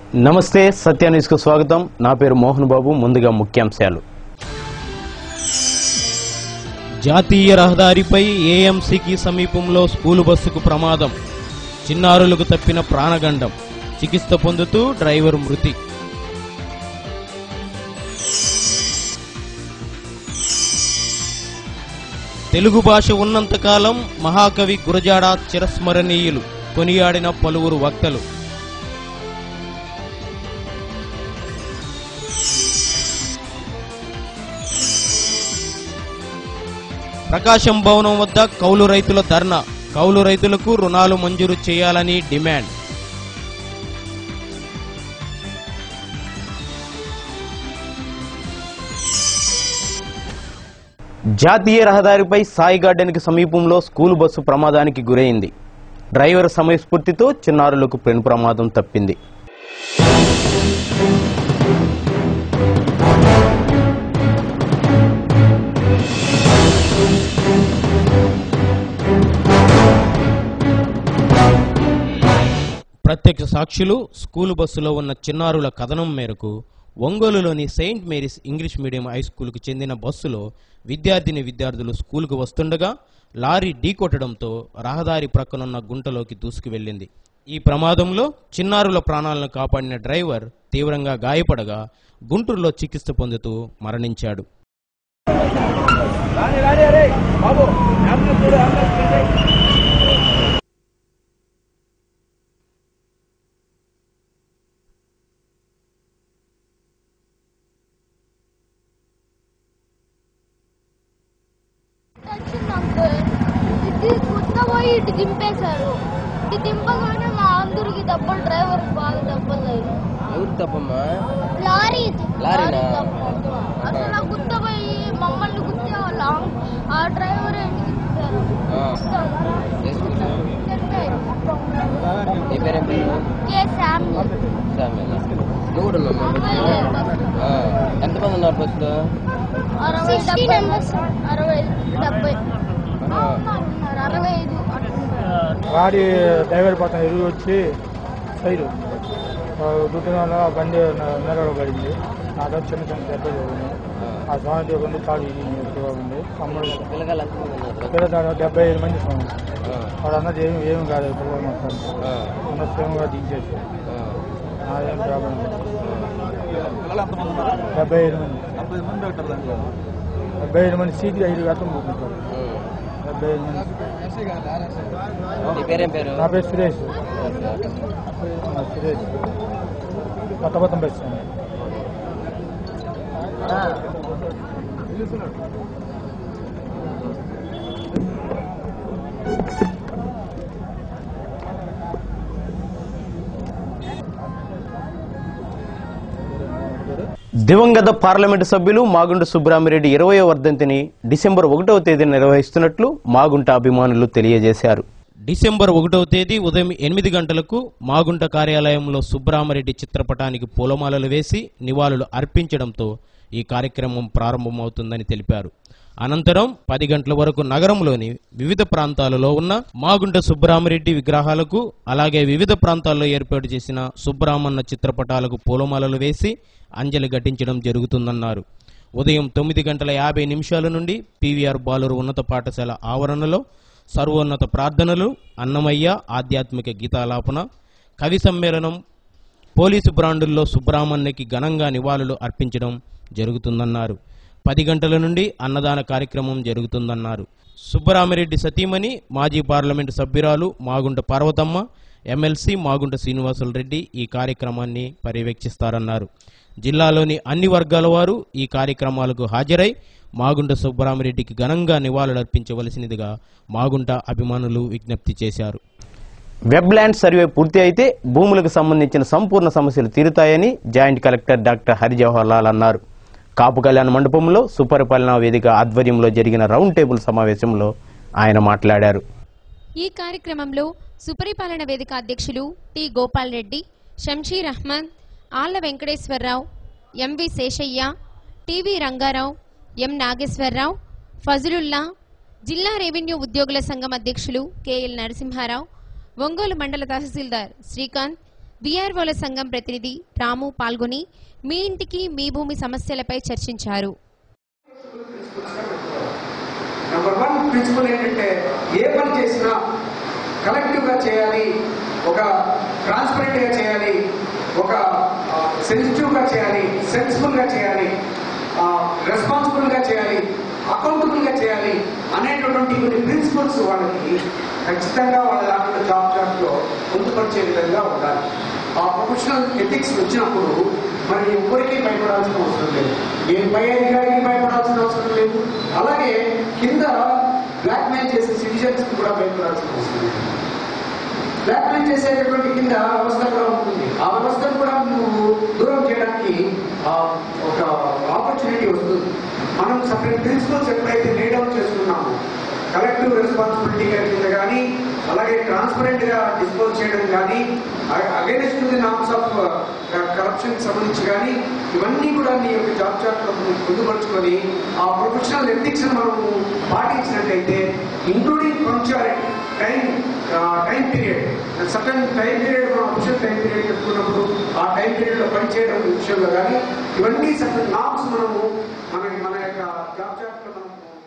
నమస్తే సత్య న్యూస్కు స్వాగతం నా పేరు మోహన్ బాబు ముందుగా ముఖ్యాంశాలు జాతీయ రహదారిపై ఏఎంసీకి సమీపంలో స్కూలు బస్సుకు ప్రమాదం చిన్నారులకు తప్పిన ప్రాణగండం చికిత్స పొందుతూ డ్రైవర్ మృతి తెలుగు భాష ఉన్నంతకాలం మహాకవి గురజాడ చిరస్మరణీయులు కొనియాడిన పలువురు వక్తలు ప్రకాశం భవనం వద్ద కౌలు రైతుల ధర్నా కౌలు రైతులకు రుణాలు మంజూరు చేయాలని డిమాండ్ జాతీయ రహదారిపై సాయి గార్డెన్కి సమీపంలో స్కూలు బస్సు ప్రమాదానికి గురైంది డ్రైవర్ సమయస్ఫూర్తితో చిన్నారులకు పెను ప్రమాదం తప్పింది ప్రత్యక్ష సాక్షులు స్కూలు బస్సులో ఉన్న చిన్నారుల కథనం మేరకు ఒంగోలులోని saint Mary's English medium high స్కూల్కు చెందిన బస్సులో విద్యార్థిని విద్యార్థులు స్కూలుకు వస్తుండగా లారీ ఢీకొట్టడంతో రహదారి ప్రక్కనున్న గుంటలోకి దూసుకువెళ్లింది ఈ ప్రమాదంలో చిన్నారుల ప్రాణాలను కాపాడిన డ్రైవర్ తీవ్రంగా గాయపడగా గుంటూరులో చికిత్స పొందుతూ మరణించాడు వచ్చింది అంకుల్ ఇది కొత్త పోయి ఇటు దింపేశారు ఇటు దింపగానే మా అందరికి దెబ్బలు డ్రైవర్ బాగా దెబ్బలు తగిలాయి. ఎవరు తప్పమ్మా లారీ ఇది. లారీనా? లారీ దెబ్బ. అసలు ఆ గుత్త పోయి మమ్మల్ని గుత్తే వాళ్ళు ఆ- ఆ డ్రైవర్ ఏంటి గుద్దారు. ఆ. ఏ స్కూల్ చెప్పారు. నీ పేరేం పేరు కే శామ్యూల్. సామ్యాల నువ్వు కూడా ఉన్నావు అమ్మాయి లేదు బస్సులో. ఎంతమంది ఉన్నారు బస్సులో అరవై డెబ్బై అరవై డెబ్బై ఆహా. ఉన్నారు అరవై ఐదు అట్లున్నారు. గాడి డ్రైవర్ పక్కన ఎరుగు వచ్చి సైడు దుకాణంలో బండి నెలలో పడింది నాకు చిన్న చిన్న దెబ్బలు జరిగింది ఆ స్వామి ఉంది తాడు ఇది ఉంది అమ్మడు పిల్లగాళ్ళు ఎంతమంది ఉన్నారు పిల్లలు డెబ్బై ఐదు మంది స్వామి ఆ, వాడు అన్నది ఏమి ఏమి కాదు పిల్లలు మొత్తం ఆ, అన్న సేమగా దించేసి ఆ. నాదేం ప్రాబ్లం లేదు. డెబ్బై ఐదు మంది డెబ్బై ఐదు మంది సీట్లు ఐదు గతం పోతుంటారు ఉమ్. డెబ్బై ఐదు మంది నీ పేరేం పేరు నా పేరు సురేష్ నా సురేష్ కొత్త కొత్త బస్ స్టాండ్ దివంగత పార్లమెంటు సభ్యులు మాగుంట సుబ్బరామిరెడ్డి ఇరవయో వర్ధంతిని డిసెంబర్ ఒకటవ తేదీన నిర్వహిస్తున్నట్లు మాగుంట అభిమానులు తెలియజేశారు డిసెంబర్ ఒకటవ తేదీ ఉదయం ఎనిమిది గంటలకు మాగుంట కార్యాలయంలో సుబ్బరామరెడ్డి చిత్రపటానికి పూలమాలలు వేసి నివాళులు అర్పించడంతో ఈ కార్యక్రమం ప్రారంభమవుతుందని తెలిపారు అనంతరం పది గంటల వరకు నగరంలోని వివిధ ప్రాంతాలలో ఉన్న మాగుంట సుబ్బరామరెడ్డి విగ్రహాలకు అలాగే వివిధ ప్రాంతాల్లో ఏర్పాటు చేసిన సుబ్బరామన్న చిత్రపటాలకు పూలమాలలు వేసి అంజలి ఘటించడం జరుగుతుందన్నారు ఉదయం తొమ్మిది గంటల యాభై నిమిషాల నుండి పీవీఆర్ బాలురు ఉన్నత పాఠశాల ఆవరణలో సర్వోన్నత ప్రార్థనలు అన్నమయ్య ఆధ్యాత్మిక గీతాలాపన కవి సమ్మేళనం పోలీసు బ్రాండుల్లో సుబ్రహ్మణ్యకి ఘనంగా నివాళులు అర్పించడం జరుగుతుందన్నారు పది గంటల నుండి అన్నదాన కార్యక్రమం జరుగుతుందన్నారు సుబ్బరామిరెడ్డి సతీమణి మాజీ పార్లమెంటు సభ్యురాలు మాగుంట పార్వతమ్మ ఎమ్మెల్సీ మాగుంట శ్రీనివాసులు రెడ్డి ఈ కార్యక్రమాన్ని పర్యవేక్షిస్తారన్నారు జిల్లాలోని అన్ని వర్గాల వారు ఈ కార్యక్రమాలకు హాజరై మాగుంట సుబ్బరామిరెడ్డికి ఘనంగా నివాళులర్పించవలసినదిగా మాగుంట అభిమానులు విజ్ఞప్తి చేశారు వెబ్ ల్యాండ్ సర్వే పూర్తి అయితే భూములకు సంబంధించిన సంపూర్ణ సమస్యలు తీరుతాయని joint collector doctor Harijawahar Lal అన్నారు కాపు కళ్యాణ మండపంలో సుపరిపాలనా వేదిక ఆధ్వర్యంలో జరిగిన రౌండ్ టేబుల్ సమావేశంలో ఆయన మాట్లాడారు ఈ కార్యక్రమంలో సుపరిపాలన వేదిక అధ్యక్షులు T Gopal Reddy Shamsheer Ahmed Alla Venkateswararao MV Seshaiah TV Rangarao M Nageswararao Fazalullah జిల్లా రెవెన్యూ ఉద్యోగుల సంఘం అధ్యక్షులు కెఎల్ నరసింహారావు ఒంగోలు మండల తహసీల్దార్ శ్రీకాంత్ విఆర్ఓల సంఘం ప్రతినిధి రాము పాల్గొని మీ ఇంటికి మీ భూమి సమస్యలపై చర్చించారు నెంబర్ వన్ ప్రిన్సిపల్ ఏంటంటే ఏ పని చేసినా కలెక్టివ్గా చేయాలి ఒక ట్రాన్స్పరెంట్గా చేయాలి ఒక సెన్సిటివ్గా చేయాలి సెన్సిబుల్గా చేయాలి రెస్పాన్సిబుల్గా చేయాలి అకౌంటబుల్గా చేయాలి అనేటటువంటి కొన్ని ప్రిన్సిపల్స్ వాళ్ళకి ఖచ్చితంగా వాళ్ళ దాంట్లో జాబ్ జాబ్లో పొందుపరిచే విధంగా ఉండాలి ఆ ప్రొఫెషనల్ ఎథిక్స్ వచ్చినప్పుడు మరి ఎవరికి భయపడాల్సిన అవసరం లేదు ఏ పై అధికారికి భయపడాల్సిన అవసరం లేదు అలాగే కింద బ్లాక్ మెయిల్ చేసే సిటిజన్స్ కూడా భయపడాల్సిన అవసరం లేదు బ్లాక్ మెయిల్ చేసేటటువంటి కింద వ్యవస్థ కూడా ఉంటుంది ఆ వ్యవస్థను కూడా నువ్వు దూరం చేయడానికి ఆ, ఒక ఆపర్చునిటీ వస్తుంది మనం సపరేట్ ప్రిన్సిపల్స్ ఎప్పుడైతే లే డౌన్ చేసుకున్నామో కలెక్టివ్ రెస్పాన్సిబిలిటీ కింద కానీ అలాగే ట్రాన్స్పరెంట్ గా డిస్పోజ్ చేయడం కానీ against the norms of corruption సంబంధించి కానీ ఇవన్నీ కూడా నీ యొక్క జాబ్ చార్ట్ లో పొందుపరుచుకొని ఆ ప్రొఫెషనల్ ఎథిక్స్ మనము పాటించినట్టయితే including punctuality time time period certain time period మనం అఫిషియల్ టైం పీరియడ్ పెట్టుకున్నప్పుడు ఆ టైం పీరియడ్ లో పనిచేయడం విషయంలో కానీ ఇవన్నీ సటన్ నామ్స్ మనము మన మన యొక్క జాబ్ చార్ట్ లో మనము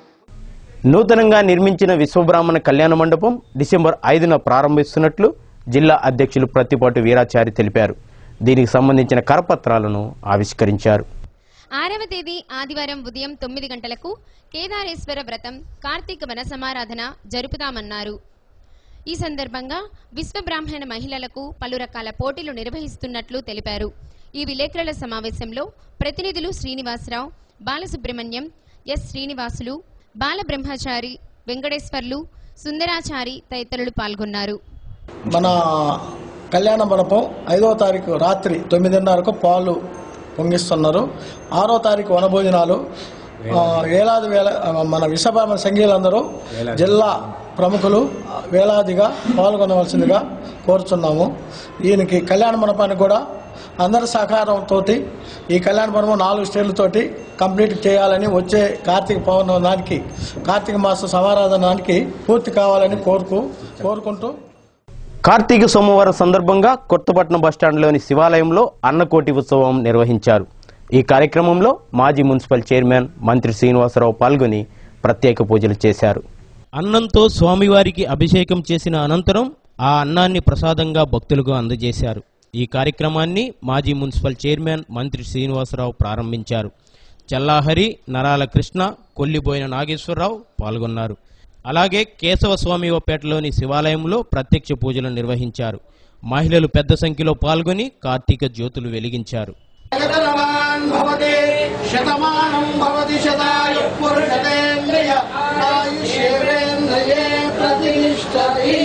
నూతనంగా నిర్మించిన విశ్వబ్రాహ్మణ కళ్యాణ మండపం డిసెంబర్ ఐదున ప్రారంభిస్తున్నట్లు జిల్లా అధ్యక్షులు ప్రత్తిపాటు వీరాచారి తెలిపారు దీనికి సంబంధించిన కరపత్రాలను ఆవిష్కరించారు ఆరవ తేదీ ఆదివారం ఉదయం తొమ్మిది గంటలకు కేదారేశ్వర వ్రతం కార్తీక వన సమారాధన జరుపుతామన్నారు ఈ సందర్భంగా విశ్వబ్రాహ్మణ మహిళలకు పలు రకాల పోటీలు నిర్వహిస్తున్నట్లు తెలిపారు ఈ విలేకరుల సమావేశంలో ప్రతినిధులు శ్రీనివాసరావు బాలసుబ్రహ్మణ్యం ఎస్ శ్రీనివాసులు బాలబ్రహ్మచారి వెంకటేశ్వర్లు సుందరాచారి తదితరులు పాల్గొన్నారు మన కళ్యాణ మండపం ఐదో తారీఖు రాత్రి తొమ్మిదిన్నరకు పాలు పొంగిస్తున్నారు ఆరో తారీఖు వనభోజనాలు ఆ, వేలాది వేల మన విశాఖ సంఘీయులందరూ జిల్లా ప్రముఖులు వేలాదిగా పాల్గొనవలసిందిగా కోరుచున్నాము ఈయనకి కళ్యాణ మండపానికి కూడా అందరి సహకారంతో ఈ కళ్యాణ మండపం నాలుగు స్టేళ్లతోటి కంప్లీట్ చేయాలని వచ్చే కార్తీక పౌర్ణమానికి కార్తీక మాస సమారాధనానికి పూర్తి కావాలని కోరుకు కోరుకుంటూ కార్తీక సోమవారం సందర్భంగా కొత్తపట్నం బస్టాండ్లోని శివాలయంలో అన్నకోటి ఉత్సవం నిర్వహించారు ఈ కార్యక్రమంలో మాజీ మున్సిపల్ చైర్మన్ మంత్రి శ్రీనివాసరావు పాల్గొని ప్రత్యేక పూజలు చేశారు అన్నంతో స్వామివారికి అభిషేకం చేసిన అనంతరం ఆ అన్నాన్ని ప్రసాదంగా భక్తులకు అందజేశారు ఈ కార్యక్రమాన్ని మాజీ మున్సిపల్ చైర్మన్ మంత్రి శ్రీనివాసరావు ప్రారంభించారు చల్లాహరి నరాల కృష్ణ కొల్లిబోయిన నాగేశ్వరరావు పాల్గొన్నారు అలాగే కేశవ స్వామివపేటలోని శివాలయంలో ప్రత్యక్ష పూజలు నిర్వహించారు మహిళలు పెద్ద సంఖ్యలో పాల్గొని కార్తీక జ్యోతులు వెలిగించారు శతమాన్ భవతి శతమానం భవతి శతాయ పురుషతేంద్రియ ఆయుష్యేంద్రియే ప్రతిష్టతి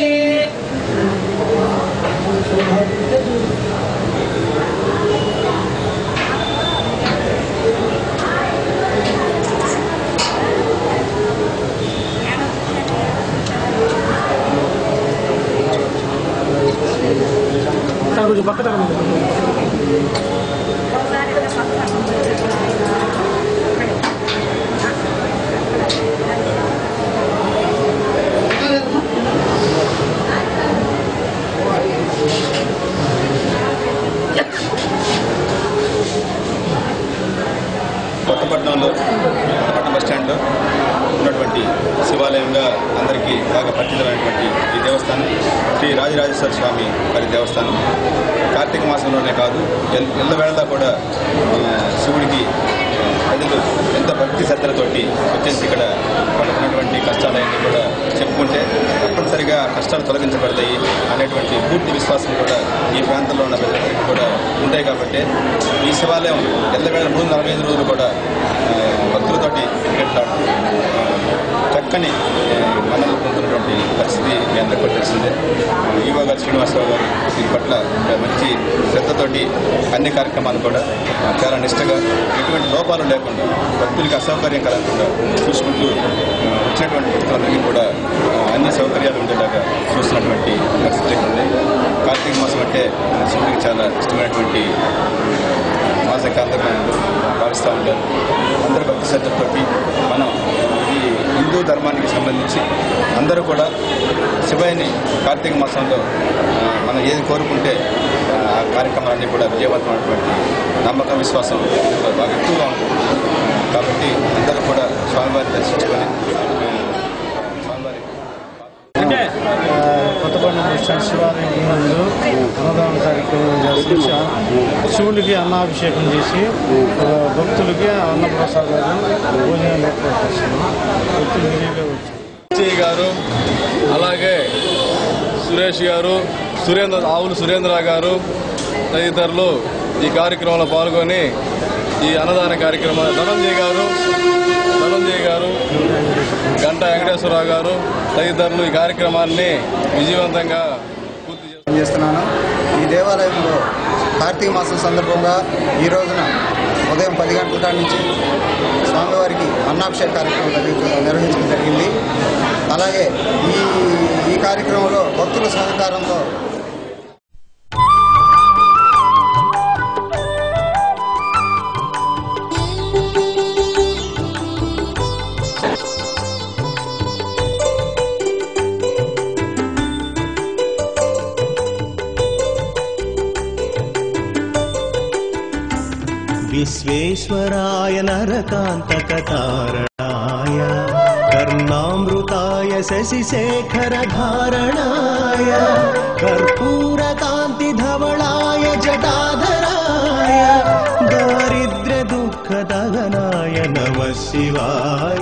కొత్తపట్నంలో కొత్తపట్నం బస్ స్టాండ్లో ఉన్నటువంటి శివాలయంగా అందరికీ బాగా పరిచితమైనటువంటి ఈ దేవస్థానం శ్రీ రాజరాజేశ్వర స్వామి వారి దేవస్థానం కార్తీక మాసంలోనే కాదు ఎల్- ఎల్లవేళలా కూడా ఆ, శివుడికి ప్రజలు ఎంత భక్తి శ్రద్ధలతోటి వచ్చేసి ఇక్కడ వాళ్ళకున్నటువంటి కష్టాలన్నీ కూడా చెప్పుకుంటే తప్పనిసరిగా ఆ కష్టాలు తొలగించబడతాయి అనేటువంటి పూర్తి విశ్వాసం కూడా ఈ ప్రాంతంలో ఉన్న ప్రజలందరికీ కూడా ఉంటాయి కాబట్టి ఈ శివాలయం ఎల్లవేళ మూడు నలభై ఐదు రోజులు కూడా ఆ, భక్తులతోటి పెట్టాడు చక్కని మనలు పొందుతున్నటువంటి పరిస్థితి మీ అందరికీ కూడా తెలిసిందే ఈవో గారు శ్రీనివాసరావు గారు దీని పట్ల మంచి శ్రద్ధతోటి అన్ని కార్యక్రమాలు కూడా ఆ, చాలా నిష్టగా ఎటువంటి లోపాలు లేకుండా భక్తులకి అసౌకర్యం కలగకుండా చూసుకుంటూ ఆ, వచ్చినటువంటి భక్తులందరికీ కూడా ఆ, అన్ని సౌకర్యాలు ఉండేలాగా చూస్తున్నటువంటి పరిస్థితి ఇక్కడ ఉంది కార్తీక మాసం అంటే ఆ, శివుడికి చాలా ఇష్టమైనటువంటి మాసం సమాజ కేంద్రంగా భావిస్తూ ఉంటారు అందరి భక్తి శ్రద్ధతోటి మనం ఈ హిందూ ధర్మానికి సంబంధించి అందరూ కూడా శివయ్యని కార్తీక మాసంలో ఆ, మనం ఏది కోరుకుంటే ఆ, ఆ కార్యక్రమాలన్నీ కూడా విజయవంతమైనటువంటి నమ్మకం విశ్వాసం ఇందులో బాగా ఎక్కువగా ఉంటుంది కాబట్టి అందరూ కూడా స్వామివారిని దర్శించుకొని ఆ, స్వామివారి కొత్తపల్లి బస్టాండ్ శివాలయం ముందు అన్నదాన కార్యక్రమం చేస్తున్నాం శివుడికి అన్నాభిషేకం చేసి ఆ, భక్తులకి అన్నప్రసాదాలు భోజనాలు ఏర్పాటు చేస్తున్నాం భక్తులు విరిగా వచ్చి విజయ్ గారు అలాగే సురేష్ గారు సురేంద్ర ఆవులు సురేంద్ర గారు తదితరులు ఈ కార్యక్రమంలో పాల్గొని ఈ అన్నదాన కార్యక్రమం ధనంజయ్ గారు ధనంజయ్ గారు గంటా వెంకటేశ్వరరావు గారు తదితరులు ఈ కార్యక్రమాన్ని విజయవంతంగా చేస్తున్నాను ఈ దేవాలయంలో కార్తీక మాసం సందర్భంగా ఈ రోజున ఉదయం పది గంటల కాడి నుంచి స్వామివారికి అన్నాభిషేక కార్యక్రమం నిర్వహించ- నిర్వహించడం జరిగింది అలాగే ఈ ఈ కార్యక్రమంలో భక్తుల సహకారంతో विश्वेश्वराय नरकान्तकतारणाय कर्णामृताय शशिशेखरधारणाय कर्पूरकान्तिधवलाय जटाधराय दारिद्र्यदुःखदहनाय नमः शिवाय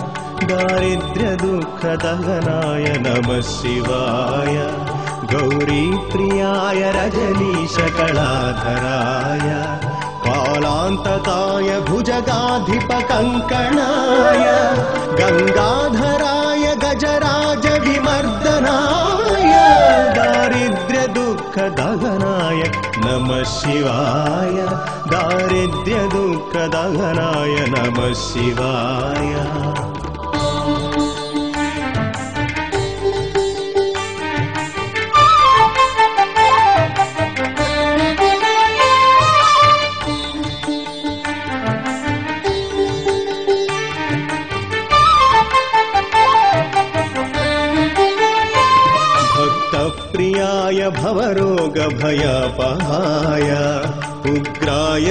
दारिद्र्यदुःखदहनाय नमः शिवाय गौरीप्रियाय रजनीशकलाधराय कालान्तकाय भुजगाधिपकङ्कणाय गङ्गाधराय गजराजविमर्दनाय दारिद्र्यदुःखदहनाय नमः शिवाय दारिद्र्यदुःखदहनाय नमः शिवाय भक्तप्रियाय भवरोगभयपहाय उग्राय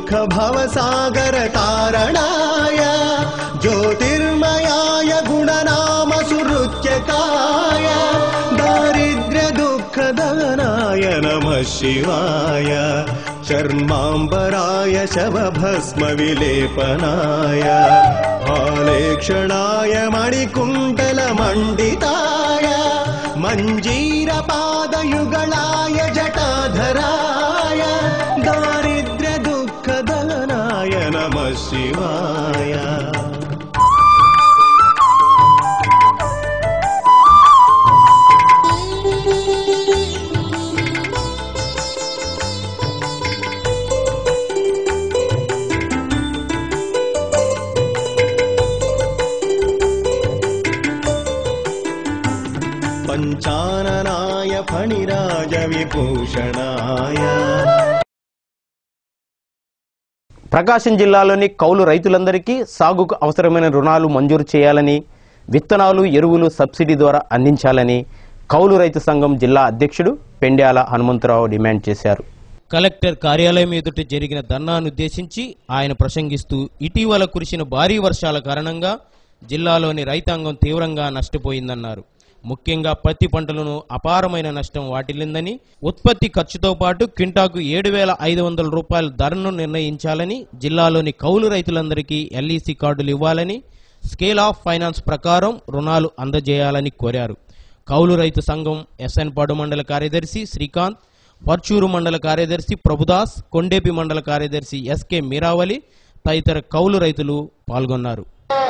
दुःखभवसागरतारणाय ज्योतिर्मयाय गुणनामसुहृत्यकाय दारिद्र्यदुःखदहनाय नमः शिवाय चर्माम्बराय शवभस्मविलेपनाय हालेक्षणाय मणिकुण्डलमण्डिताय मञ्जीरपादयुगलाय जटाधराय दारिद्र्यदुःखदहनाय नमः शिवाय पञ्चाननाय फणिराजविभूषणाय ప్రకాశం జిల్లాలోని కౌలు రైతులందరికీ సాగుకు అవసరమైన రుణాలు మంజూరు చేయాలని విత్తనాలు ఎరువులు సబ్సిడీ ద్వారా అందించాలని కౌలు రైతు సంఘం జిల్లా అధ్యక్షుడు పెండ్యాల హనుమంతరావు డిమాండ్ చేశారు కలెక్టర్ కార్యాలయం ఎదుట జరిగిన ధర్నానుద్దేశించి ఆయన ప్రసంగిస్తూ ఇటీవల కురిసిన భారీ వర్షాల కారణంగా జిల్లాలోని రైతాంగం తీవ్రంగా నష్టపోయిందన్నారు ముఖ్యంగా పత్తి పంటలను అపారమైన నష్టం వాటిల్లిందని ఉత్పత్తి ఖర్చుతో పాటు క్వింటాకు ఏడు వేల ఐదు వందల రూపాయల ధరను నిర్ణయించాలని జిల్లాలోని కౌలు రైతులందరికీ ఎల్ఈసి కార్డులు ఇవ్వాలని స్కేల్ ఆఫ్ ఫైనాన్స్ ప్రకారం రుణాలు అందజేయాలని కోరారు కౌలు రైతు సంఘం ఎస్ఎన్ పాడు మండల కార్యదర్శి శ్రీకాంత్ పర్చూరు మండల కార్యదర్శి ప్రభుదాస్ కొండేపి మండల కార్యదర్శి ఎస్కే మీరావలి తదితర కౌలు రైతులు పాల్గొన్నారు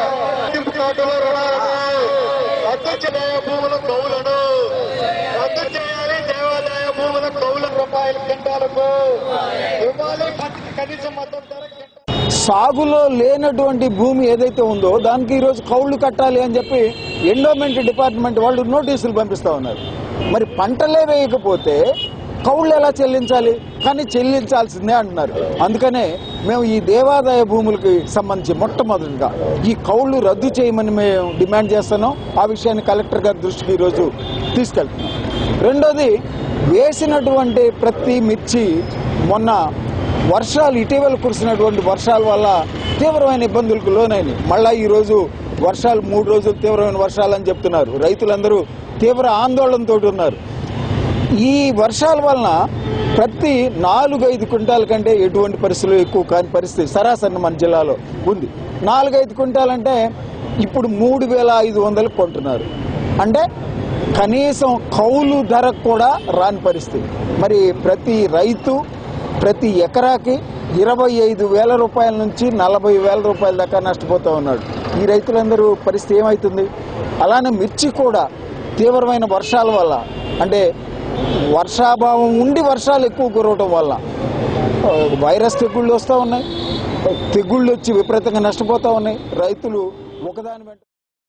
రద్దు చేయాలి భూముల కౌలను రద్దు చేయాలి దేవాదాయ భూముల కౌల రూపాయల క్వింటాలకు ఇవ్వాలి పత్తికి కనీస మద్దతు ధర సాగులో లేనటువంటి భూమి ఏదైతే ఉందో దానికి ఈరోజు కౌళ్లు కట్టాలి అని చెప్పి ఎండోమెంట్ డిపార్ట్మెంట్ వాళ్ళు నోటీసులు పంపిస్తా ఉన్నారు మరి పంటలే వేయకపోతే కౌళ్ళు ఎలా చెల్లించాలి కానీ చెల్లించాల్సిందే అంటున్నారు అందుకనే మేము ఈ దేవాదాయ భూములకి సంబంధించి మొట్టమొదటిగా ఈ కౌళ్ళు రద్దు చేయమని మేము డిమాండ్ చేస్తున్నాం ఆ విషయాన్ని కలెక్టర్ గారి దృష్టికి ఈరోజు తీసుకెళ్తున్నాం రెండోది వేసినటువంటి ప్రతి మిర్చి మొన్న వర్షాలు ఇటీవల కురిసినటువంటి వర్షాల వల్ల తీవ్రమైన ఇబ్బందులకు లోనైనవి మళ్ళా ఈరోజు వర్షాలు మూడు రోజులు తీవ్రమైన వర్షాలు అని చెప్తున్నారు రైతులందరూ తీవ్ర ఆందోళనతో ఉన్నారు ఈ వర్షాల వలన ప్రతి నాలుగైదు క్వింటాల కంటే ఎటువంటి పరిస్థితులు ఎక్కువ కాని పరిస్థితి సరాసరి మన జిల్లాలో ఉంది నాలుగైదు క్వింటాలంటే ఇప్పుడు మూడు వేల ఐదు వందలు కొంటున్నారు అంటే కనీసం కౌలు ధర కూడా రాని పరిస్థితి మరి ప్రతి రైతు ప్రతి ఎకరాకి ఇరవై ఐదు వేల రూపాయల నుంచి నలభై వేల రూపాయల దాకా నష్టపోతూ ఉన్నాడు ఈ రైతులందరూ పరిస్థితి ఏమవుతుంది అలానే మిర్చి కూడా తీవ్రమైన వర్షాల వల్ల అంటే వర్షాభావం ఉండి వర్షాలు ఎక్కువ కురవటం వల్ల ఆ, వైరస్ తెగుళ్ళు వస్తూ ఉన్నాయి తెగుళ్ళు వచ్చి విపరీతంగా నష్టపోతూ ఉన్నాయి రైతులు ఒకదాని వెంట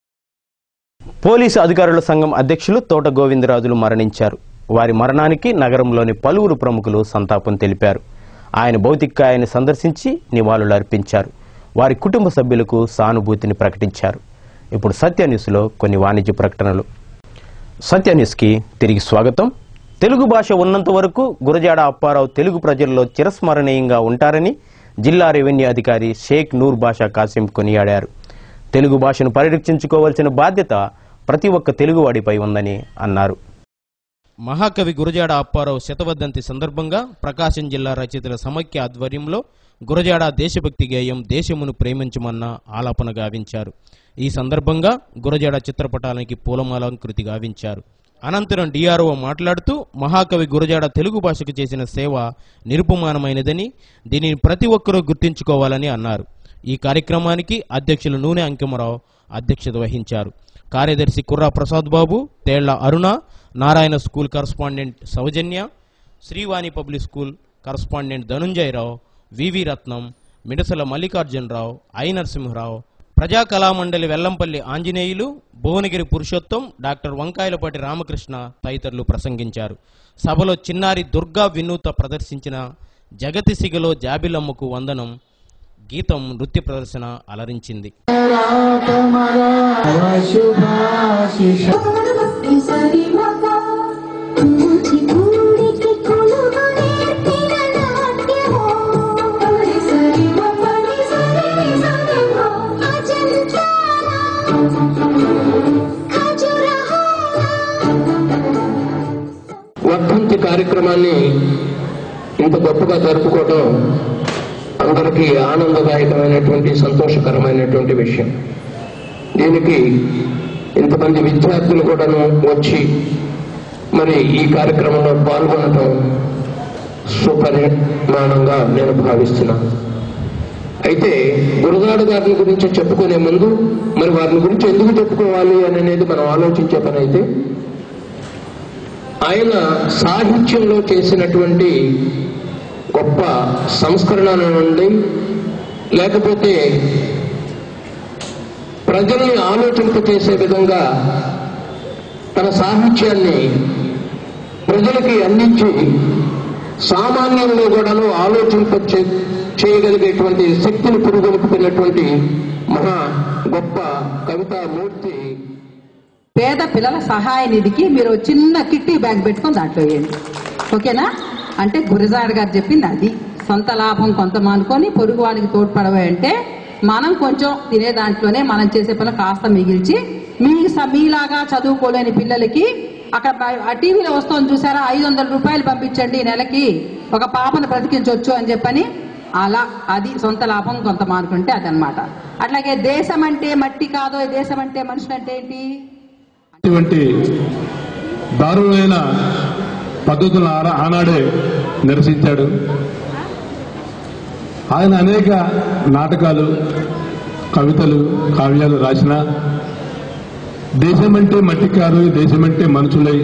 పోలీసు అధికారుల సంఘం అధ్యక్షులు తోట గోవిందరాజులు మరణించారు వారి మరణానికి నగరంలోని పలువురు ప్రముఖులు సంతాపం తెలిపారు ఆయన భౌతికాయాన్ని సందర్శించి నివాళులు అర్పించారు వారి కుటుంబ సభ్యులకు సానుభూతిని ప్రకటించారు ఇప్పుడు సత్య న్యూస్లో కొన్ని వాణిజ్య ప్రకటనలు సత్య న్యూస్కి తిరిగి స్వాగతం తెలుగు భాష ఉన్నంత వరకు గురజాడ అప్పారావు తెలుగు ప్రజల్లో చిరస్మరణీయంగా ఉంటారని జిల్లా రెవెన్యూ అధికారి షేక్ నూర్ బాషా కాసిం కొనియాడారు తెలుగు భాషను పరిరక్షించుకోవాల్సిన బాధ్యత ప్రతి ఒక్క తెలుగువాడిపై ఉందని అన్నారు మహాకవి గురజాడ అప్పారావు శతవర్ధంతి సందర్భంగా ప్రకాశం జిల్లా రచయితల సమైక్య ఆధ్వర్యంలో గురజాడ దేశభక్తి గేయం దేశమును ప్రేమించమన్న ఆలాపన గావించారు ఈ సందర్భంగా గురజాడ చిత్రపటానికి పూలమాలంకృతి గావించారు అనంతరం డిఆర్ఓ మాట్లాడుతూ మహాకవి గురజాడ తెలుగు భాషకు చేసిన సేవ నిరుపమానమైనదని దీనిని ప్రతి ఒక్కరూ గుర్తించుకోవాలని అన్నారు ఈ కార్యక్రమానికి అధ్యక్షులు నూనె అంకిమరావు అధ్యక్షత వహించారు కార్యదర్శి Kurra Prasad Babu Thella Aruna Narayana school correspondent Soujanya Srivani public school correspondent Dhanunjayarao VV Ratnam Midasala Mallikarjunarao I Narasimharao Praja Kalamandali Vellampalli Anjaneyulu Bhuvanagiri Purushottam doctor Vankayalapati Ramakrishna తదితరులు ప్రసంగించారు సభలో చిన్నారి దుర్గా వినూత ప్రదర్శించిన జగతి సిగలో జాబిలమ్మకు వందనం గీతం నృత్య ప్రదర్శన అలరించింది వర్ధంతి కార్యక్రమాన్ని ఇంత గొప్పగా జరుపుకోవడం అందరికీ ఆనందదాయకమైనటువంటి సంతోషకరమైనటువంటి విషయం దీనికి ఇంతమంది విద్యార్థులు కూడాను వచ్చి మరి ఈ కార్యక్రమంలో పాల్గొనడం సుపరిమాణంగా నేను భావిస్తున్నాను అయితే గురజాడ గారిని గురించి చెప్పుకునే ముందు మరి వారిని గురించి ఎందుకు చెప్పుకోవాలి అని అనేది మనం ఆలోచించే పని అయితే ఆయన సాహిత్యంలో చేసినటువంటి గొప్ప సంస్కరణ నుండి లేకపోతే ప్రజల్ని ఆలోచింపచేసే విధంగా తన సాహిత్యాన్ని ప్రజలకి అందించి సామాన్యంలో కూడాను ఆలోచింప చేయగలిగేటువంటి శక్తిని పురుగొలుపుతున్నటువంటి మహా గొప్ప కవితా మూర్తి పేద పిల్లల సహాయ నిధికి మీరు ఓ చిన్న కిట్టి బ్యాగ్ పెట్టుకొని దాంట్లో వేయండి ఓకేనా అంటే గురజాడ గారు చెప్పింది అది సొంత లాభం కొంత మానుకొని పొరుగు వానికి తోడ్పడవే అంటే మనం కొంచెం తినే దాంట్లోనే మనం చేసే పనులు కాస్త మిగిల్చి మీ స- మీలాగా చదువుకోలేని పిల్లలకి అక్కడ బయ- ఆ టీవీలో వస్తుంది చూసారా ఐదు వందల రూపాయలు పంపించండి ఈ నెలకి ఒక పాపను బ్రతికించవచ్చు అని చెప్పని అలా అది సొంత లాభం కొంత మానుకుంటే అదనమాట అట్లాగే దేశం అంటే మట్టి కాదో దేశం అంటే మనుషులు అంటే ఏంటి ఇటువంటి దారుణమైన పద్ధతులను ఆనా- ఆనాడే నిరసించాడు ఆయన అనేక నాటకాలు కవితలు కావ్యాలు రాసిన దేశమంటే మట్టి కాదు దేశమంటే మనుషులై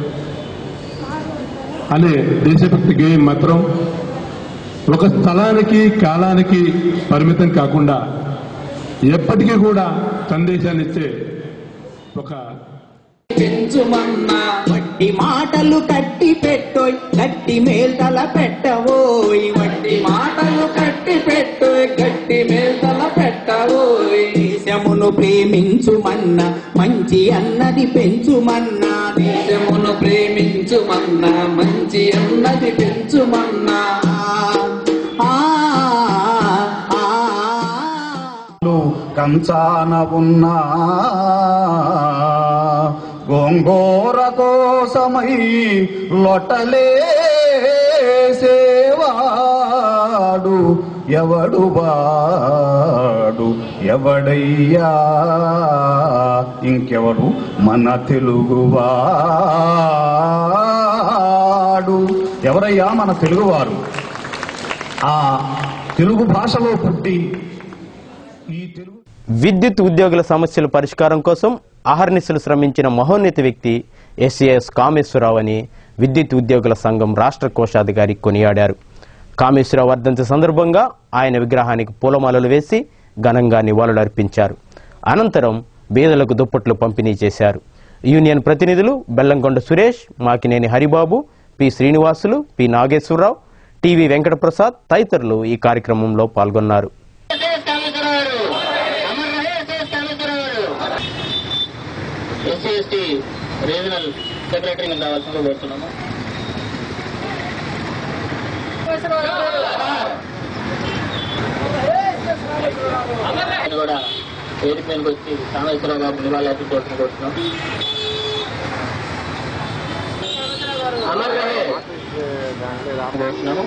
అనే దేశభక్తి గేయం మాత్రం ఒక స్థలానికి కాలానికి పరిమితం కాకుండా ఎప్పటికీ కూడా సందేశాన్ని ఇచ్చే ఒక పెంచుమన్నా వట్టి మాటలు కట్టి పెట్టోయ్ గట్టి మేల్తల పెట్టవోయ్ వట్టి మాటలు కట్టి పెట్టోయ్ గట్టి మేల్తల పెట్టవోయ్ దేశమును ప్రేమించుమన్నా మంచి అన్నది పెంచుమన్నా దేశమును ప్రేమించుమన్నా మంచి అన్నది పెంచుమన్నా ఆ ఆ కంచాన ఉన్నా గోంగూర కోసమై లొటలేసేవాడు ఎవడు వాడు ఎవడయ్యా ఇంకెవడు మన తెలుగువాడు ఎవరయ్యా మన తెలుగువారు ఆ తెలుగు భాషలో పుట్టి విద్యుత్ ఉద్యోగుల సమస్యల పరిష్కారం కోసం అహర్నిశలు శ్రమించిన మహోన్నత వ్యక్తి ఎస్ఏఎస్ కామేశ్వరరావు అని విద్యుత్ ఉద్యోగుల సంఘం రాష్ట్ర కోశాధికారి కొనియాడారు కామేశ్వరరావు వర్ధంతి సందర్భంగా ఆయన విగ్రహానికి పూలమాలలు వేసి ఘనంగా నివాళులర్పించారు అనంతరం బీదలకు దుప్పట్లు పంపిణీ చేశారు యూనియన్ ప్రతినిధులు Bellamkonda Suresh Makineni Haribabu P Srinivasulu P Nageswararao TV Venkataprasad తదితరులు ఈ కార్యక్రమంలో పాల్గొన్నారు ఎస్సీ ఎస్టీ రీజనల్ సెక్రటరీని రావాల్సిందిగా కోరుతున్నాము ఆయన కూడా వేదిక మీదకి వచ్చి కామేశ్వరరావు గారిని నివాళులు అర్పించవలసిన కోరుతున్నాం అమర్ రహే కోరుతున్నాము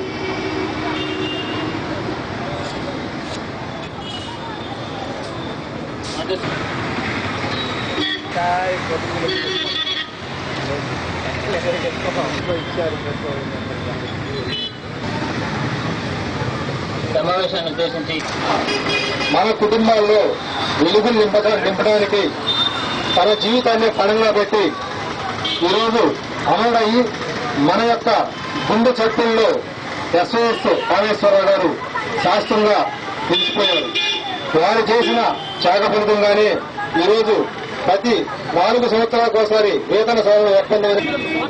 సమావేశాన్ని ఉద్దేశించి మన కుటుంబాల్లో వెలుగులు నింపక నింపడానికి తన జీవితాన్ని పణంగా పెట్టి ఈరోజు అమరుడయ్యి మన యొక్క గుండె చట్టుల్లో ఎస్ఓఎస్ కాళేశ్వరరావు గారు శాస్త్రంగా నిలిచిపోయారు వారు చేసిన త్యాగ ఫలితంగానే ఈరోజు ప్రతి నాలుగు సంవత్సరాలకు ఒకసారి వేతన సవరణ ఒప్పందం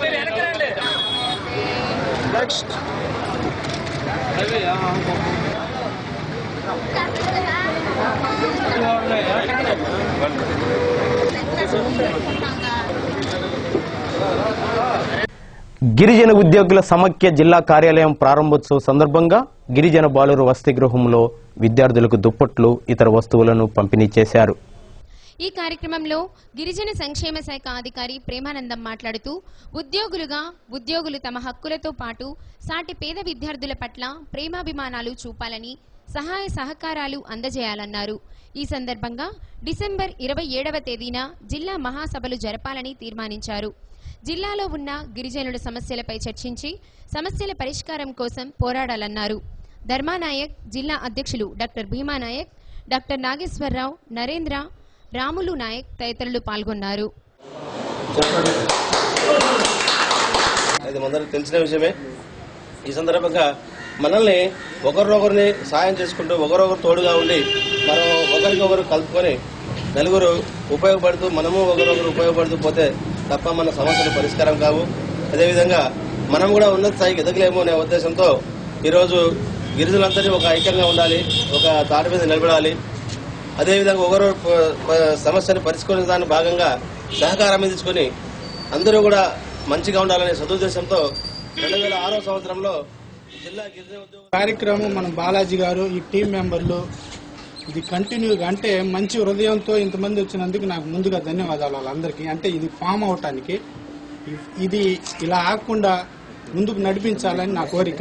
గిరిజన ఉద్యోగుల సమాఖ్య జిల్లా కార్యాలయం ప్రారంభోత్సవ సందర్భంగా గిరిజన బాలురు వసతి గృహంలో విద్యార్థులకు దుప్పట్లు ఇతర వస్తువులను పంపిణీ చేశారు ఈ కార్యక్రమంలో గిరిజన సంక్షేమ శాఖ అధికారి ప్రేమానందం మాట్లాడుతూ ఉద్యోగులుగా ఉద్యోగులు తమ హక్కులతో పాటు సాటి పేద విద్యార్థుల పట్ల ప్రేమాభిమానాలు చూపాలని సహాయ సహకారాలు అందజేయాలన్నారు ఈ సందర్భంగా డిసెంబర్ ఇరవై ఏడవ తేదీన జిల్లా మహాసభలు జరపాలని తీర్మానించారు జిల్లాలో ఉన్న గిరిజనుల సమస్యలపై చర్చించి సమస్యల పరిష్కారం కోసం పోరాడాలన్నారు ధర్మానాయక్ జిల్లా అధ్యక్షులు డాక్టర్ భీమానాయక్ డాక్టర్ నాగేశ్వరరావు నరేంద్ర రాములు నాయక్ తదితరులు పాల్గొన్నారు ఇది మనందరికి తెలిసిన విషయమే ఈ సందర్భంగా మనల్ని ఒకరినొకరిని సాయం చేసుకుంటూ ఒకరొకరు తోడుగా ఉండి మనం ఒకరికొకరు కలుపుకొని నలుగురు ఉపయోగపడుతూ మనము ఒకరొకరు ఉపయోగపడుతూ పోతే తప్ప మన సమస్యలు పరిష్కారం కావు అదేవిధంగా మనం కూడా ఉన్నత స్థాయికి ఎదగలేము అనే ఉద్దేశంతో ఈరోజు గిరిజనులందరినీ ఒక ఐక్యంగా ఉండాలి ఒక తాటి మీద నిలబడాలి అదేవిధంగా ఒకరు ప- ప- సమస్యను పరిష్కరించే దాని భాగంగా సహకారం అందించుకొని అందరూ కూడా మంచిగా ఉండాలనే సదుద్దేశంతో రెండు వేల ఆరో సంవత్సరంలో జిల్లా గిరిజన ఉద్యోగ కార్యక్రమం మన బాలాజీ గారు ఈ టీం మెంబర్లు ఇది కంటిన్యూగా అంటే మంచి హృదయంతో ఇంతమంది వచ్చినందుకు నాకు ముందుగా ధన్యవాదాలు వాళ్ళందరికీ అంటే ఇది ఫామ్ అవటానికి ఇ- ఇది ఇలా ఆగకుండా ముందుకు నడిపించాలని నా కోరిక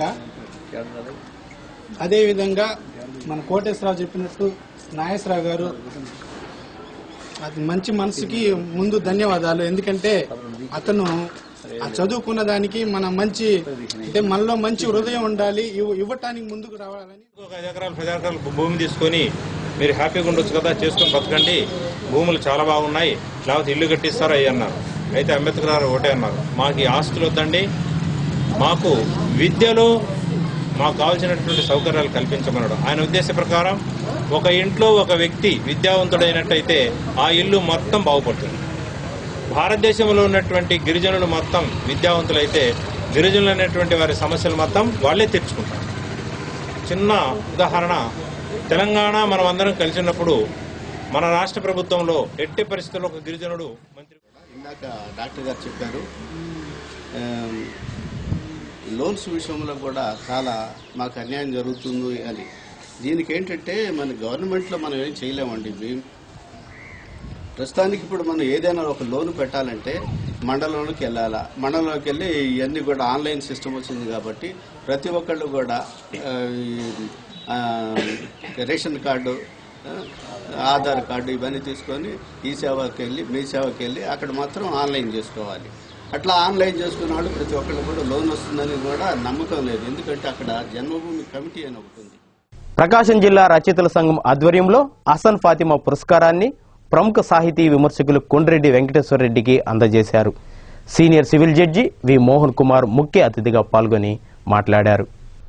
అదేవిధంగా మన కోటేశ్వరరావు చెప్పినట్టు నాగేశ్వరరావు గారు అది మంచి మనసుకి ముందు ధన్యవాదాలు ఎందుకంటే అతను ఆ చదువుకున్న దానికి మన మంచి అంటే మనలో మంచి హృదయం ఉండాలి ఇవ్వ- ఇవ్వటానికి ముందుకు రావాలని ఒక ఐదు ఎకరాలు పది ఎకరాలు భూమి తీసుకొని మీరు హ్యాపీగా ఉండొచ్చు కదా చేసుకొని బతకండి భూములు చాలా బాగున్నాయి లేకపోతే ఇల్లు కట్టిస్తారు అయ్యి అన్నారు అయితే అంబేద్కర్ గారు ఒకటే అన్నారు మాకు ఈ ఆస్తులు వద్దండి మాకు విద్యలో మాకు కావాల్సినటువంటి సౌకర్యాలు కల్పించమన్నాడు ఆయన ఉద్దేశ ప్రకారం ఒక ఇంట్లో ఒక వ్యక్తి విద్యావంతుడైనట్టయితే ఆ ఇల్లు మొత్తం బాగుపడుతుంది భారతదేశంలో ఉన్నటువంటి గిరిజనులు మొత్తం విద్యావంతులైతే గిరిజనులు అనేటువంటి వారి సమస్యలు మొత్తం వాళ్ళే తెచ్చుకుంటారు చిన్న ఉదాహరణ తెలంగాణ మనం అందరం కలిసి ఉన్నప్పుడు మన రాష్ట్ర ప్రభుత్వంలో ఎట్టి పరిస్థితుల్లో ఒక గిరిజనుడు మంత్రి ఇందాక డాక్టర్ గారు చెప్పారు ఆమ్, లోన్స్ విషయంలో కూడా చాలా మాకు అన్యాయం జరుగుతుంది అని దీనికి ఏంటంటే మన గవర్నమెంట్లో మనం ఏం చేయలేమండి ఇవి ప్రస్తుతానికి ఇప్పుడు మనం ఏదైనా ఒక లోన్ పెట్టాలంటే మండలంలోకి వెళ్ళాలా మండలంలోకి వెళ్ళి ఇవన్నీ కూడా ఆన్లైన్ సిస్టమ్ వచ్చింది కాబట్టి ప్రతి ఒక్కళ్ళు కూడా ఆ, ఈ, ఆ, రేషన్ కార్డు ఆ, ఆధార్ కార్డు ఇవన్నీ తీసుకొని ఈ సేవకి వెళ్ళి మీ సేవకి వెళ్ళి అక్కడ మాత్రం ఆన్లైన్ చేసుకోవాలి అట్లా ఆన్లైన్ చేసుకున్న వాళ్ళు ప్రతి ఒక్కళ్ళు కూడా లోన్ వస్తుందని కూడా నమ్మకం లేదు ఎందుకంటే అక్కడ జన్మభూమి కమిటీ అని ఒకటి ఉంది ప్రకాశం జిల్లా రచయితల సంఘం ఆధ్వర్యంలో అసన్ ఫాతిమా పురస్కారాన్ని ప్రముఖ సాహితీ విమర్శకులు కొండ్రెడ్డి వెంకటేశ్వరరెడ్డికి అందజేశారు senior civil judge V Mohan Kumar ముఖ్య అతిథిగా పాల్గొని మాట్లాడారు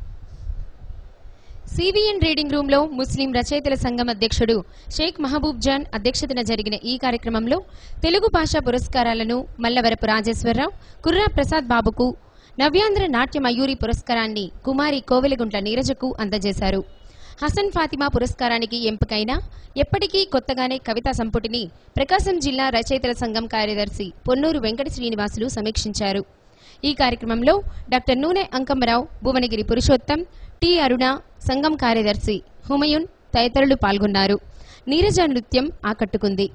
సివిఎన్ రీడింగ్ రూమ్ లో ముస్లిం రచయితల సంఘం అధ్యక్షుడు షేక్ మహబూబ్ జాన్ అధ్యక్షతన జరిగిన ఈ కార్యక్రమంలో తెలుగు భాషా పురస్కారాలను మల్లవరపు రాజేశ్వరరావు కుర్రా ప్రసాద్ బాబుకు నవ్యాంధ్ర నాట్య మయూరి పురస్కారాన్ని కుమారి కోవెలగుంట్ల నీరజకు అందజేశారు హసన్ ఫాతిమా పురస్కారానికి ఎంపికైన ఎప్పటికీ కొత్తగానే కవితా సంపుటిని ప్రకాశం జిల్లా రచయితల సంఘం కార్యదర్శి పొన్నూరు వెంకట శ్రీనివాసులు సమీక్షించారు ఈ కార్యక్రమంలో డాక్టర్ నూనె అంకమ్మరావు భువనగిరి పురుషోత్తం టి అరుణ సంఘం కార్యదర్శి హుమయూన్ తదితరులు పాల్గొన్నారు నీరజ నృత్యం ఆకట్టుకుంది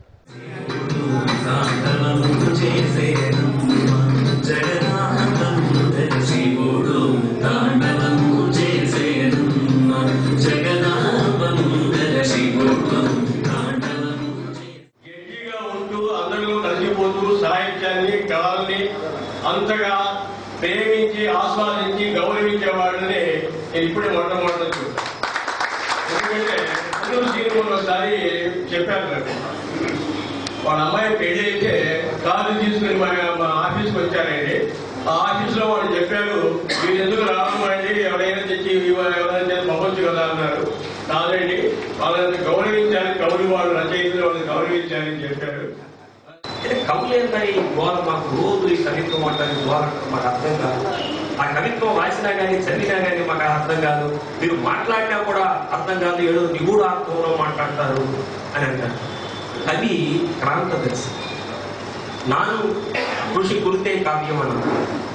ఉంటూ అందరూ కలిసిపోతూ సాహిత్యాన్ని కళల్ని అంతగా ప్రేమించి ఆస్వాదించి గౌరవించే వాళ్ళని నేను ఇప్పుడే మొట్టమొదటి చూశాను ఎందుకంటే అందరూ సినిమాలో ఒకసారి చెప్పారు నాకు వాళ్ళ అమ్మాయి పెళ్లి అయితే కారు తీసుకుని మా మా ఆఫీస్కి వచ్చారండి ఆ ఆఫీస్ లో వాళ్ళు చెప్పారు మీరు ఎందుకు రావడం ఎవరైనా తెచ్చి ఇవ్వ- ఎవరైనా తెచ్చి పంపొచ్చు కదా అన్నారు కాదండి వాళ్ళని గౌరవించాలి కవులు వాళ్ళు రచయితలు వాళ్ళని గౌరవించాలని చెప్పారు కవులేందని గోర మాకు రోజు ఈ కవిత్వం అంటారు గోర మాకు అర్థం కాదు ఆ కవిత్వం రాసినా కానీ చదివినా కానీ మాకు అర్థం కాదు మీరు మాట్లాడినా కూడా అర్థం కాదు ఏదో నిగూఢార్థంలో మాట్లాడతారు అని అంటారు కవి క్రాంతదర్శి నాను ఋషి కురితే కావ్యం అన్నారు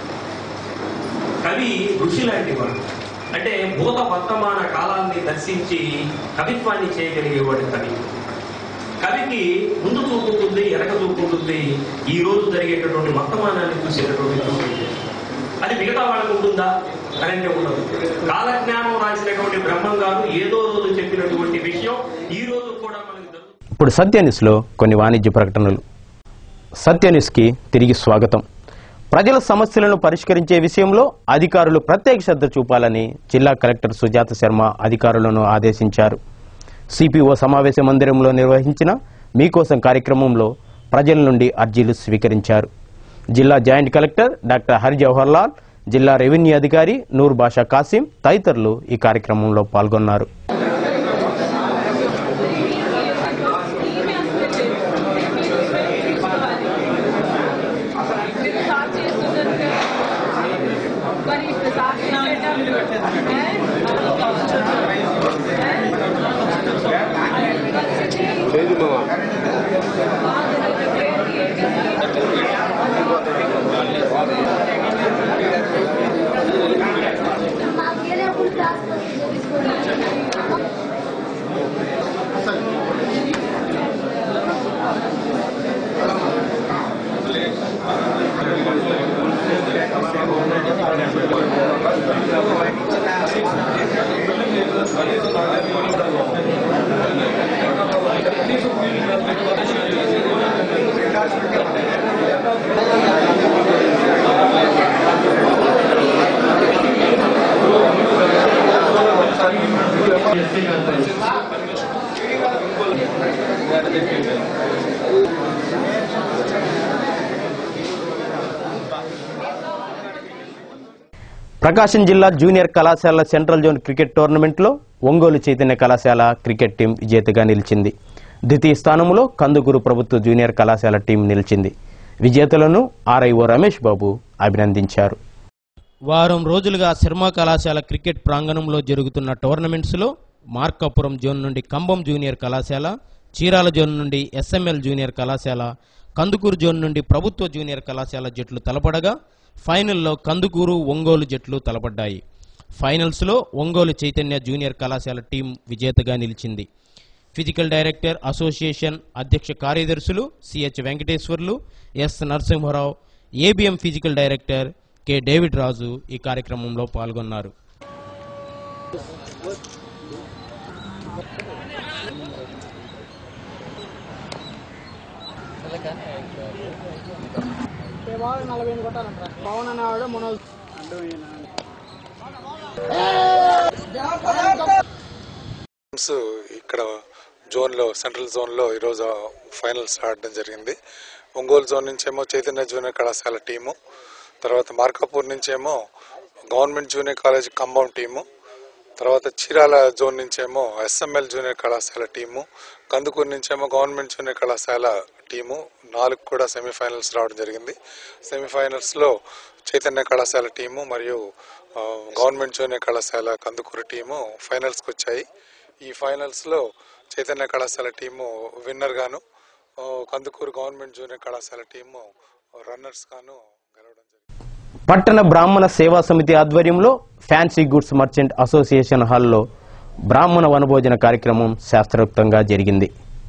కవి ఋషి లాంటి వాడు అంటే భూత వర్తమాన కాలాన్ని దర్శించి కవిత్వాన్ని చేయగలిగేవాడు కవి కవికి ముందు చూపు ఉంటుంది వెనక చూపు ఉంటుంది ఈ రోజు జరిగేటటువంటి వర్తమానాన్ని చూసేటటువంటి చూపు ఉంటుంది. అది మిగతా వాళ్ళకి ఉంటుందా అని అంటే ఉండదు కాలజ్ఞానం రాసినటువంటి బ్రహ్మం గారు ఏదో రోజు చెప్పినటువంటి విషయం ఈ రోజు కూడా మనకి ఇప్పుడు సత్య న్యూస్లో కొన్ని వాణిజ్య ప్రకటనలు సత్య న్యూస్కి తిరిగి స్వాగతం ప్రజల సమస్యలను పరిష్కరించే విషయంలో అధికారులు ప్రత్యేక శ్రద్ధ చూపాలని జిల్లా కలెక్టర్ సుజాత శర్మ అధికారులను ఆదేశించారు సిపిఓ సమావేశ మందిరంలో నిర్వహించిన మీకోసం కార్యక్రమంలో ప్రజల నుండి అర్జీలు స్వీకరించారు జిల్లా joint collector doctor Hari Jawahar Lal జిల్లా రెవెన్యూ అధికారి నూర్ బాషా కాసిం తదితరులు ఈ కార్యక్రమంలో పాల్గొన్నారు ప్రకాశం జిల్లా జూనియర్ కళాశాల సెంట్రల్ జోన్ క్రికెట్ టోర్నమెంట్లో ఒంగోలు చైతన్య కళాశాల క్రికెట్ టీం విజేతగా నిలిచింది ద్వితీయ స్థానంలో కందుకూరు ప్రభుత్వ జూనియర్ కళాశాల టీం నిలిచింది విజేతలను ఆర్ఐఓ రమేష్ బాబు అభినందించారు వారం రోజులుగా శర్మ కళాశాల క్రికెట్ ప్రాంగణంలో జరుగుతున్న టోర్నమెంట్స్లో మార్కాపురం జోన్ నుండి కంబం జూనియర్ కళాశాల చీరాల జోన్ నుండి ఎస్ఎంఎల్ జూనియర్ కళాశాల కందుకూరు జోన్ నుండి ప్రభుత్వ జూనియర్ కళాశాల జట్లు తలపడగా ఫైనల్లో కందుకూరు ఒంగోలు జట్లు తలపడ్డాయి ఫైనల్స్లో ఒంగోలు చైతన్య జూనియర్ కళాశాల టీం విజేతగా నిలిచింది ఫిజికల్ డైరెక్టర్ అసోసియేషన్ అధ్యక్ష కార్యదర్శులు CH Venkateswarlu S Narasimharao ABM physical director K David Raju ఈ కార్యక్రమంలో పాల్గొన్నారు నలభై ఎనిమిది కొట్టాలంటారా పవన్ అనేవాడు మనోజ్ టీమ్స్ ఇక్కడ జోన్లో సెంట్రల్ జోన్లో ఈరోజు ఫైనల్స్ ఆడడం జరిగింది ఒంగోలు జోన్ నుంచేమో చైతన్య జూనియర్ కళాశాల టీము తర్వాత మార్కాపూర్ నుంచేమో government junior college Khammam team తర్వాత చీరాల జోన్ నుంచేమో ఎస్ఎంఎల్ జూనియర్ కళాశాల టీము కందుకూరు నుంచేమో గవర్నమెంట్ జూనియర్ కళాశాల టీము నాలుగు కూడా సెమీఫైనల్స్ రావడం జరిగింది సెమీఫైనల్స్లో చైతన్య కళాశాల టీము మరియు ఆ, గవర్నమెంట్ జూనియర్ కళాశాల కందుకూరు టీము ఫైనల్స్కి వచ్చాయి ఈ ఫైనల్స్లో చైతన్య కళాశాల టీము విన్నర్ గాను ఆ, కందుకూరు గవర్నమెంట్ జూనియర్ కళాశాల టీము రన్నర్స్ గాను పట్టణ బ్రాహ్మణ సేవా సమితి ఆధ్వర్యంలో ఫ్యాన్సీ గుడ్స్ మర్చెంట్ అసోసియేషన్ హాల్లో బ్రాహ్మణ వనభోజన కార్యక్రమం శాస్త్రోక్తంగా జరిగింది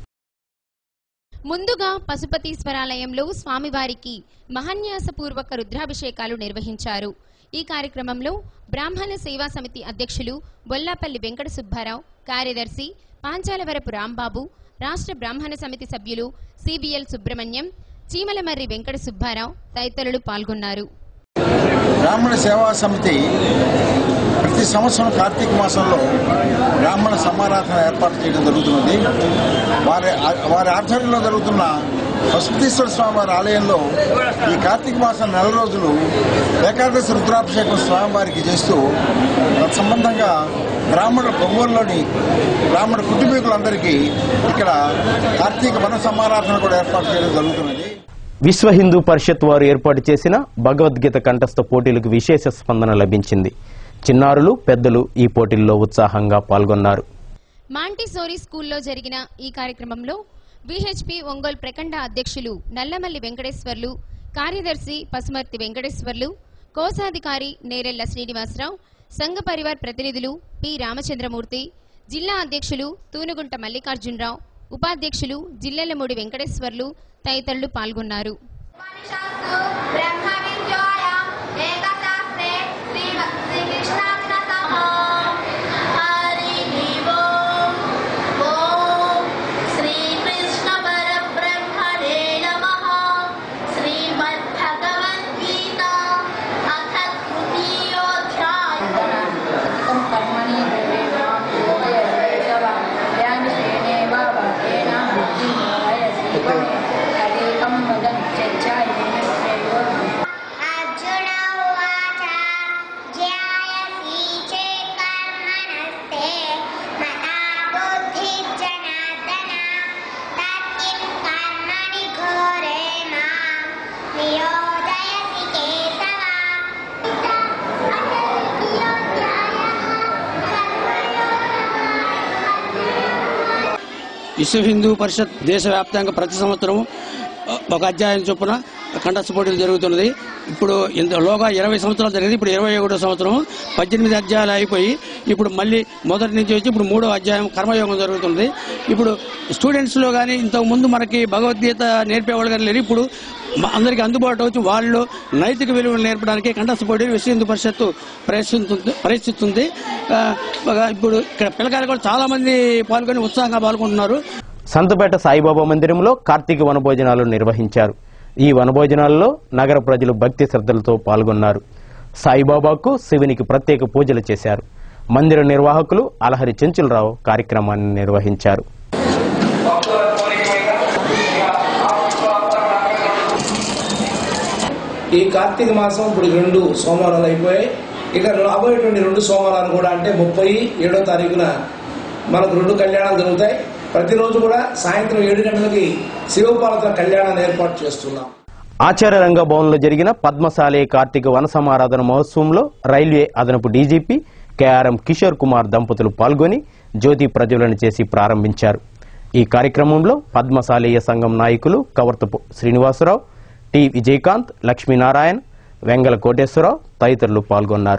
ముందుగా పశుపతీశ్వరాలయంలో స్వామివారికి మహాన్యాసపూర్వక రుద్రాభిషేకాలు నిర్వహించారు ఈ కార్యక్రమంలో బ్రాహ్మణ సేవా సమితి అధ్యక్షులు బొల్లాపల్లి వెంకట సుబ్బారావు కార్యదర్శి పాంచాలవరపు రాంబాబు రాష్ట్ర బ్రాహ్మణ సమితి సభ్యులు సిబిఎల్ సుబ్రహ్మణ్యం చీమలమర్రి వెంకట సుబ్బారావు తదితరులు పాల్గొన్నారు బ్రాహ్మణ సేవా సమితి ప్రతి సంవత్సరం కార్తీక మాసంలో బ్రాహ్మణ సమారాధన ఏర్పాటు చేయడం జరుగుతున్నది వారి వారి ఆధ్వర్యంలో జరుగుతున్న పశుపతీశ్వర స్వామి వారి ఆలయంలో ఈ కార్తీక మాసం నెల రోజులు ఏకాదశి రుద్రాభిషేకం స్వామివారికి చేస్తూ తత్సంబంధంగా బ్రాహ్మణుల పొంగోలులోని బ్రాహ్మణ కుటుంబీకులందరికీ ఇక్కడ కార్తీక వన సమారాధన కూడా ఏర్పాటు చేయడం జరుగుతున్నది విశ్వ హిందూ పరిషత్ వారు ఏర్పాటు చేసిన భగవద్గీత కంఠస్థ పోటీలకు విశేష స్పందన లభించింది చిన్నారులు పెద్దలు ఈ పోటీల్లో ఉత్సాహంగా పాల్గొన్నారు మాంటిసోరీ స్కూల్లో జరిగిన ఈ కార్యక్రమంలో విహెచ్పి ఒంగోలు ప్రఖండ అధ్యక్షులు నల్లమల్లి వెంకటేశ్వర్లు కార్యదర్శి పసుమర్తి వెంకటేశ్వర్లు కోశాధికారి నేరెళ్ల శ్రీనివాసరావు సంఘ పరివార్ ప్రతినిధులు పి రామచంద్రమూర్తి జిల్లా అధ్యక్షులు తూనుగుంట మల్లికార్జునరావు ఉపాధ్యక్షులు జిల్లెలమూడి వెంకటేశ్వర్లు తదితరులు పాల్గొన్నారు శ్రీకృష్ణ పరబ్రహ్మణే నమః శ్రీమద్భగవద్గీత అథ తృతీయోధ్యాయ కర్మణి అర్జున ఉవాచ జ్యాయసి చేకర్మణస్తే మతా బుద్ధిర్జనార్దన తత్కిం కర్మణి ఘోరే మాం నియోజయసి కేశవ విశ్వ హిందూ పరిషత్ దేశవ్యాప్తంగా ప్రతి సంవత్సరం ఒక అధ్యాయం చొప్పున కంఠస్థ పోటీలు జరుగుతున్నది ఇప్పుడు ఇంతలోగా ఇరవై సంవత్సరాలు జరిగింది ఇప్పుడు ఇరవై ఒకటో సంవత్సరం పద్దెనిమిది అధ్యాయాలు అయిపోయి ఇప్పుడు మళ్ళీ మొదటి నుంచి వచ్చి ఇప్పుడు మూడో అధ్యాయం కర్మయోగం జరుగుతుంది ఇప్పుడు స్టూడెంట్స్ లో కానీ ఇంతకు ముందు మనకి భగవద్గీత నేర్పేవాళ్ళు కానీ లేరు ఇప్పుడు మ- అందరికీ అందుబాటు వచ్చి వాళ్ళు నైతిక విలువలు నేర్పడానికి కంఠస్థ పోటీలు విశ్వ హిందూ పరిషత్తు ప్రయత్నిస్తుంది ప్రయత్నిస్తుంది ఆ, ఒక- ఇప్పుడు ఇక్కడ పిల్లకాయలు కూడా చాలా మంది పాల్గొని ఉత్సాహంగా పాల్గొంటున్నారు సంతపేట సాయిబాబా మందిరంలో కార్తీక వనభోజనాలు నిర్వహించారు ఈ వనభోజనాల్లో నగర ప్రజలు భక్తి శ్రద్ధలతో పాల్గొన్నారు సాయిబాబాకు శివునికి ప్రత్యేక పూజలు చేశారు మందిర నిర్వాహకులు అలహరి చెంచులరావు కార్యక్రమాన్ని నిర్వహించారు ఈ కార్తీక మాసం ఇప్పుడు రెండు సోమవారాలు అయిపోయాయి ఇక రాబోయేటువంటి రెండు సోమవారాలు కూడా అంటే ముప్పై ఏడో తారీఖున మనకు రెండు కళ్యాణాలు జరుగుతాయి ప్రతిరోజు కూడా సాయంత్రం ఏడు గంటలకి శివపార్వతుల కళ్యాణాన్ని ఏర్పాటు చేస్తున్నాం ఆచార్య రంగ భవన్లో జరిగిన పద్మశాలి కార్తీక వన సమారాధన మహోత్సవంలో రైల్వే అదనపు డీజీపీ కేఆర్ఎం కిషోర్ కుమార్ దంపతులు పాల్గొని జ్యోతి ప్రజ్వలన చేసి ప్రారంభించారు ఈ కార్యక్రమంలో పద్మశాలీయ సంఘం నాయకులు కవర్తపు శ్రీనివాసరావు టి విజయకాంత్ లక్ష్మీనారాయణ్ వెంగల కోటేశ్వరరావు తదితరులు పాల్గొన్నారు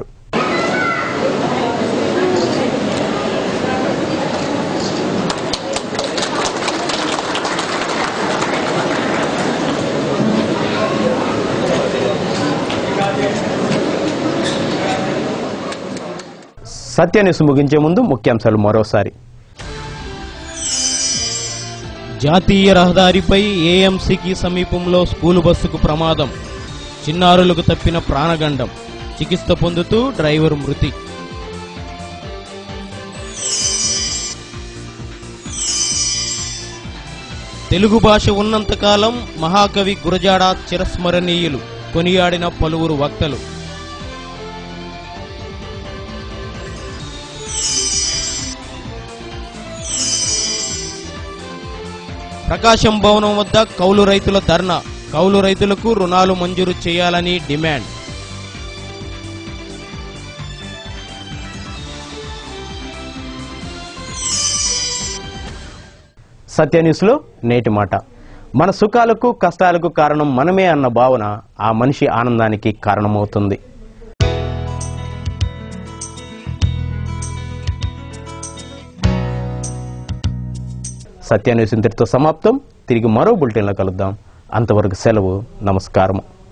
సత్యన్యూస్ ముగించే ముందు ముఖ్యాంశాలు మరోసారి జాతీయ రహదారిపై ఏఎంసీకి సమీపంలో స్కూలు బస్సుకు ప్రమాదం చిన్నారులకు తప్పిన ప్రాణగండం చికిత్స పొందుతూ డ్రైవర్ మృతి తెలుగు భాష ఉన్నంతకాలం మహాకవి గురజాడ చిరస్మరణీయులు కొనియాడిన పలువురు వక్తలు ప్రకాశం భవనం వద్ద కౌలు రైతుల ధర్నా కౌలు రైతులకు రుణాలు మంజూరు చేయాలని డిమాండ్ సత్య న్యూస్లో నేటి మాట మన సుఖాలకు కష్టాలకు కారణం మనమే అన్న భావన ఆ మనిషి ఆనందానికి కారణమవుతుంది సత్య న్యూస్ ఇంతటితో సమాప్తం తిరిగి మరో బులెటిన్లో కలుద్దాం అంతవరకు సెలవు నమస్కారం